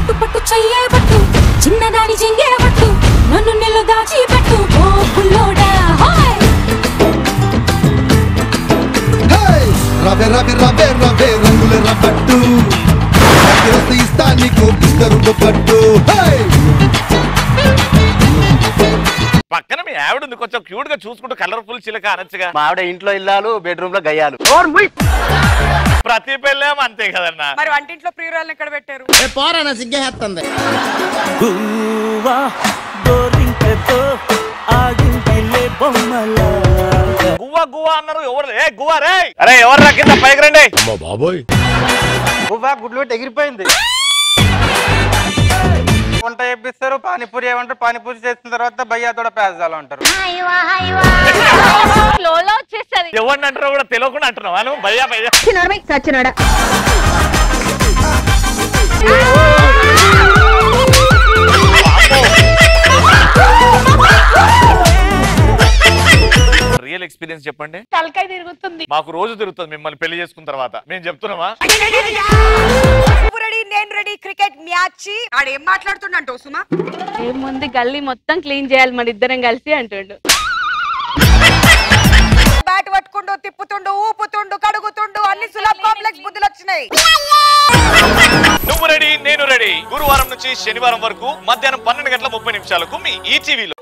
పట్టు పట్టు చెయ్యే పట్టు చిన్నదాని చెంగే పట్టు నన్ను నిల్లు దాచి పెట్టు ఓ పుల్లోడా హాయ్ హే! రవే రవే రవే రవే రంగుల రబ్బట్టు దగ్గరస్తే ఇస్తా నీకు ఇద్దరు పట్టు హే! పక్కన మీ ఆవిడ ఉంది కొంచెం క్యూట్ గా చూసుకుంటూ కలర్ఫుల్ చిలక అనొచ్చుగా మా ఆవిడ ఇంట్లో ఇల్లాలు బెడ్రూమ్ లో గయ్యాలు ప్రతి పెళ్ళేమో అంతే కదన్నా మరి వంటింట్లో ప్రియురాలను ఎక్కడ పెట్టారు పోరాన సిగ్గేస్తుంది గువ్వా గోరింకతో ఆడింటిలే బొమ్మలా గువ్వ గువ్వ అన్నారు ఎవరు ఏ గువ్వ రే అరే ఎవరు రా కింద పైకి రండి గువ్వా గుడ్లు పెట్టి ఎగిరిపోయింది వంట చేపిస్తారు పానీపూరి ఏమంటారు పానీపూరి చేసిన తర్వాత భయ్యా తోడ పేజాలు అంటారు ఫ్లోలో వచ్చేసరి ఎవరిని అంటారో కూడా తెలియకుండా అంటున్నావు నువ్వు భయ్యా భయ్యా సచ్చినాడా రియల్ ఎక్స్పీరియన్స్ చెప్పండి తలకాయ తిరుగుతుంది మాకు రోజు తిరుగుతుంది మిమ్మల్ని పెళ్లి చేసుకున్న తర్వాత మేము చెప్తున్నామా నువ్వు రెడీ నేను రెడీ క్రికెట్ మ్యాచ్ ఆడు ఏం మాట్లాడుతుండంటో సుమా ఏముంది గల్లీ మొత్తం క్లీన్ చేయాలి మన ఇద్దరం కలిసి అంటుండు బ్యాట్ పట్టుకుంటూ తిప్పుతుండు ఊపుతుండు కడుగుతుండు అన్ని సులభ కాంప్లెక్స్ బుద్ధులు వచ్చినాయి నువ్వు రెడీ నేను రెడీ గురువారం నుంచి శనివారం వరకు మధ్యాహ్నం పన్నెండు గంటల ముప్పై నిమిషాలకు మీ ఈటీవీలో